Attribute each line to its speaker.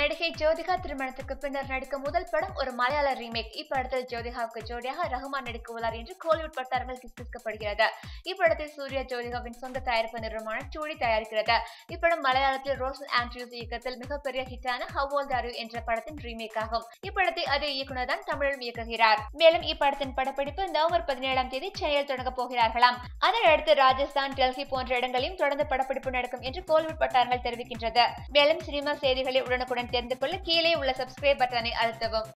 Speaker 1: நடிகை ஜோதிகா திருமணத்துக்கு பின்னர் நடிக்கும் முதல் படம் ஒரு மலையாள ரீமேக் இப்படத்தில் ஜோதிகாவுக்கு ஜோடியாக ரஹ்மான் நடிக்க உள்ளார் என்று கோலிவுட் வட்டாரங்கள் கிசுகிசுக்கப்படுகிறது இப்படத்தில் சூர்யா ஜோதிகாவின் சொந்த தயாரிப்பு நிறுவனமான சூடி தயாரிக்கிறது இப்படம் மலையாளத்தில் ரோசன் ஆண்ட்ரியூஸ் இயக்கத்தில் மிகப்பெரிய ஹிட்டான ஹவ் ஓல்ட் ஆர் யூ என்ற படத்தின் ரீமேக் ஆகும் இப்படத்தை அதே இயக்குனர் தான் தமிழிலும் இயக்குகிறார் மேலும் இப்படத்தின் படப்பிடிப்பு நவம்பர் பதினேழாம் தேதி சென்னையில் தொடங்க போகிறார்களாம் அதனையடுத்து ராஜஸ்தான் டெல்லி போன்ற இடங்களிலும் தொடர்ந்து படப்பிடிப்பு நடக்கும் என்று கோலிவுட் வட்டாரங்கள் தெரிவிக்கின்றது மேலும் சினிமா செய்திகளை உடனுக்குடன் தெரிந்து கொள்ள கீழே உள்ள சப்ஸ்கிரைப் பட்டனை அழுத்தவும்